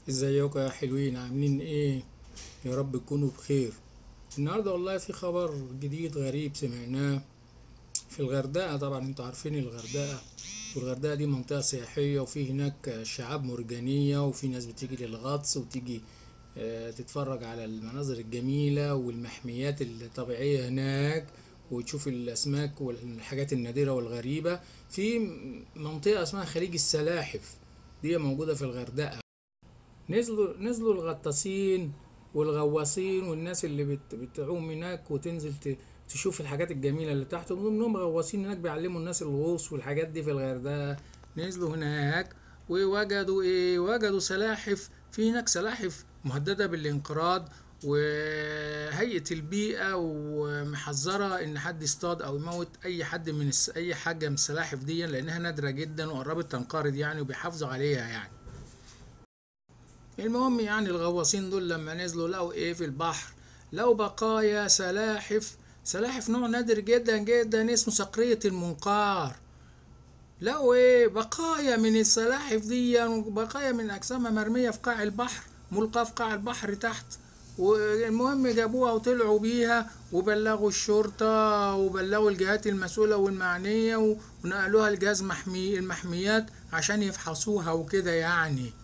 ازيكم يا حلوين عاملين ايه يا رب تكونوا بخير النهارده والله في خبر جديد غريب سمعناه في الغردقة طبعا انتوا عارفين الغردقة والغردقة دي منطقة سياحية وفي هناك شعاب مرجانية وفي ناس بتيجي للغطس وتيجي آه، تتفرج على المناظر الجميلة والمحميات الطبيعية هناك وتشوف الأسماك والحاجات النادرة والغريبة في منطقة اسمها خليج السلاحف دي موجودة في الغردقة نزلوا نزلوا الغطاسين والغواصين والناس اللي بت بتعوم هناك وتنزل ت- تشوف الحاجات الجميلة اللي تحت ومن ضمنهم غواصين هناك بيعلموا الناس الغوص والحاجات دي في الغردقة نزلوا هناك ووجدوا ايه وجدوا سلاحف في هناك سلاحف مهددة بالانقراض وهيئة البيئة ومحذرة إن حد يصطاد أو يموت أي حد من الس... أي حاجة من السلاحف دي لأنها نادرة جدا وقربت تنقرض يعني وبيحافظوا عليها يعني المهم يعني الغواصين دول لما نزلوا لقوا ايه في البحر لقوا بقايا سلاحف سلاحف نوع نادر جدا جدا اسمه صقرية المنقار لقوا ايه بقايا من السلاحف دي وبقايا من اجسامها مرمية في قاع البحر ملقاة في قاع البحر تحت والمهم جابوها وطلعوا بيها وبلغوا الشرطة وبلغوا الجهات المسؤولة والمعنية ونقلوها لجهاز محمي المحميات عشان يفحصوها وكده يعني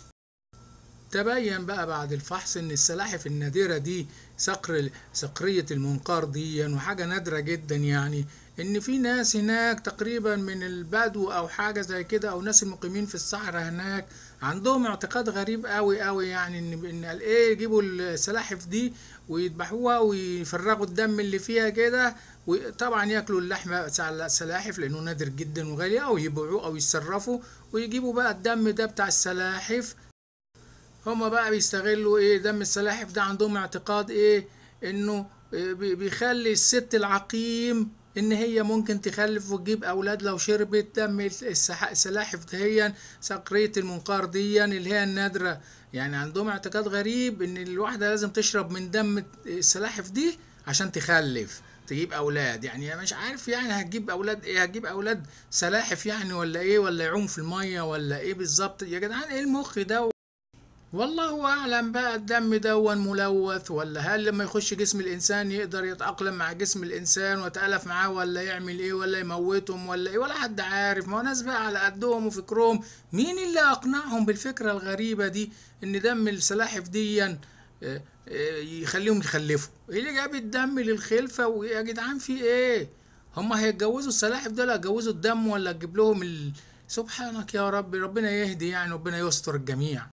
تبين بقى بعد الفحص ان السلاحف النادرة دي صقر صقرية المنقار دي وحاجة نادرة جدا يعني ان في ناس هناك تقريبا من البدو او حاجة زي كده او ناس المقيمين في الصحراء هناك عندهم اعتقاد غريب قوي قوي يعني ان ان قال ايه يجيبوا السلاحف دي ويذبحوها ويفرغوا الدم اللي فيها كده وطبعا ياكلوا اللحمة بتاع السلاحف لانه نادر جدا وغالي او يبيعوه او يتصرفوا ويجيبوا بقى الدم ده بتاع السلاحف هما بقى بيستغلوا ايه دم السلاحف ده عندهم اعتقاد ايه انه إيه بي- بيخلي الست العقيم ان هي ممكن تخلف وتجيب اولاد لو شربت دم السح- السلاحف دهيا صقرية المنقار ديا اللي هي النادرة يعني عندهم اعتقاد غريب ان الواحدة لازم تشرب من دم السلاحف دي عشان تخلف تجيب اولاد يعني مش عارف يعني هتجيب اولاد ايه هتجيب اولاد سلاحف يعني ولا ايه ولا يعوم في المية ولا ايه بالظبط يا جدعان ايه المخ ده والله أعلم بقى الدم دون ملوث ولا هل لما يخش جسم الإنسان يقدر يتأقلم مع جسم الإنسان ويتألف معاه ولا يعمل إيه ولا يموتهم ولا إيه ولا حد عارف ما هو ناس بقى على قدهم وفكرهم مين اللي أقنعهم بالفكرة الغريبة دي إن دم السلاحف ديا آه، آه، يخليهم يخلفوا إيه اللي جاب الدم للخلفة ويا جدعان في إيه هما هيتجوزوا السلاحف دول هيتجوزوا الدم ولا تجيب لهم ال... سبحانك يا رب ربنا يهدي يعني ربنا يستر الجميع